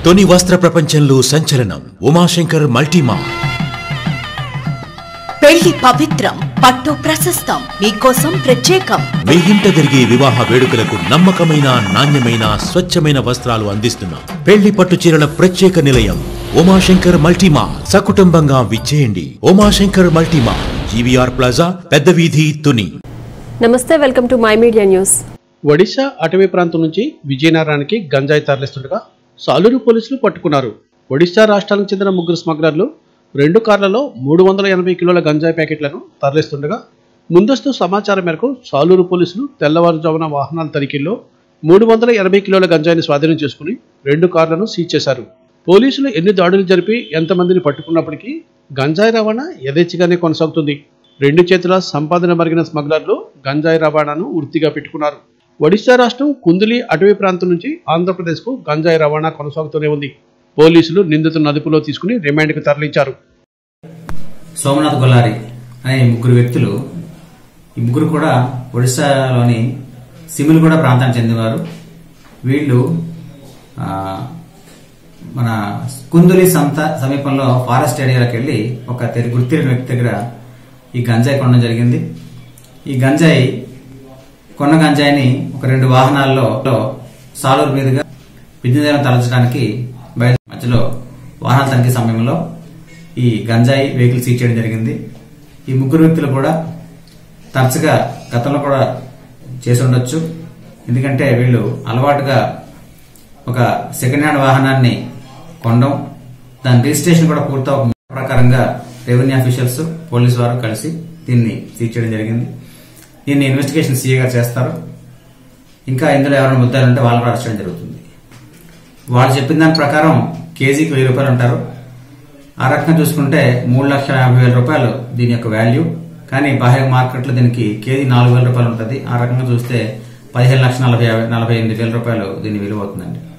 తొని వస్త్ర ప్రపంచంలో సంచలనం ఉమాశంకర్ మల్టీమా పెళ్లి పవిత్రం పట్టు ప్రశస్తం మీకోసం ప్రత్యేకం మీ ఇంట జరిగే వివాహ వేడుకలకు నమ్మకమైన నాణ్యమైన స్వచ్ఛమైన వస్త్రాలు అందిస్తున్నాం పెళ్లి పట్టు చీరల ప్రత్యేక నిలయం ఉమాశంకర్ మల్టీమా సకుటుంబంగా విచ్చేయండి ఉమాశంకర్ మల్టీమా జీవీఆర్ ప్లాజా పెద్ద వీధి తుని నమస్తే welcome to my media news Odisha అటవీ ప్రాంతం నుంచి విజయనగరానికి గంజాయి తరలిస్తుండగా సాలూరు పోలీసులు పట్టుకున్నారు ఒడిశా రాష్ట్రానికి చెందిన ముగ్గురు స్మగ్లర్లు రెండు కార్లలో మూడు వందల ఎనభై కిలోల గంజాయి ప్యాకెట్లను తరలిస్తుండగా ముందస్తు సమాచారం మేరకు సాలూరు పోలీసులు తెల్లవారుజామున వాహనాల తనిఖీల్లో మూడు వందల ఎనభై కిలోల గంజాయిని స్వాధీనం చేసుకుని రెండు కార్లను సీజ్ చేశారు పోలీసులు ఎన్ని దాడులు జరిపి ఎంతమందిని పట్టుకున్నప్పటికీ గంజాయి రవాణా యథేచ్ఛగానే కొనసాగుతుంది రెండు చేతుల సంపాదన మరిగిన స్మగ్లర్లు గంజాయి రవాణాను వృత్తిగా పెట్టుకున్నారు ఒడిశా రాష్ట్రం కుందులి అటవీ ప్రాంతం నుంచి ఆంధ్రప్రదేశ్కు గంజాయి రవాణా కొనసాగుతూనే ఉంది పోలీసులు నిందితులను అదుపులో తీసుకుని రిమాండ్కు తరలించారు సోమనాథ్ గొల్లారి అనే ఈ ముగ్గురు వ్యక్తులు ఈ ముగ్గురు కూడా ఒడిశాలోని సిమిలిగూడ ప్రాంతానికి చెందినవారు వీళ్ళు ఆ, మన కుందులి సంత సమీపంలో ఫారెస్ట్ ఏరియాలకు వెళ్ళి ఒక తెరి గుర్తిరిగిన వ్యక్తి దగ్గర ఈ గంజాయి కొనడం జరిగింది ఈ గంజాయి కొన్న గంజాయిని ఒక రెండు వాహనాల్లో లో సాలూరు మీదుగా విద్యుదయం తరలించడానికి బయట మధ్యలో వాహనాల తనిఖీ సమయంలో ఈ గంజాయి వెహికల్ సీజ్ చేయడం జరిగింది ఈ ముగ్గురు వ్యక్తులు కూడా తరచుగా గతంలో కూడా చేసి ఉండొచ్చు ఎందుకంటే వీళ్ళు అలవాటుగా ఒక సెకండ్ హ్యాండ్ వాహనాన్ని కొనడం దాని రిజిస్ట్రేషన్ కూడా పూర్తి ప్రకారంగా రెవెన్యూ అఫీషియల్స్ పోలీసు వారు కలిసి దీన్ని సీజ్ చేయడం జరిగింది దీన్ని ఇన్వెస్టిగేషన్ సీఏ గారు చేస్తారు ఇంకా ఇందులో ఎవరైనా ముద్దాలు ఉంటే వాళ్ళు కూడా అరెస్ట్ చేయడం జరుగుతుంది వాళ్ళు చెప్పిన దాని ప్రకారం కేజీకి వెయ్యి రూపాయలు అంటారు ఆ రకంగా చూసుకుంటే మూడు లక్షల యాభై వేల రూపాయలు దీని యొక్క వాల్యూ కానీ బాహ్య మార్కెట్లో దీనికి కేజీ నాలుగు వేల రూపాయలు ఉంటుంది ఆ రకంగా చూస్తే పదిహేను లక్షల నలభై యాభై- నలభై ఎనిమిది వేల రూపాయలు దీని విలువ అవుతుందండి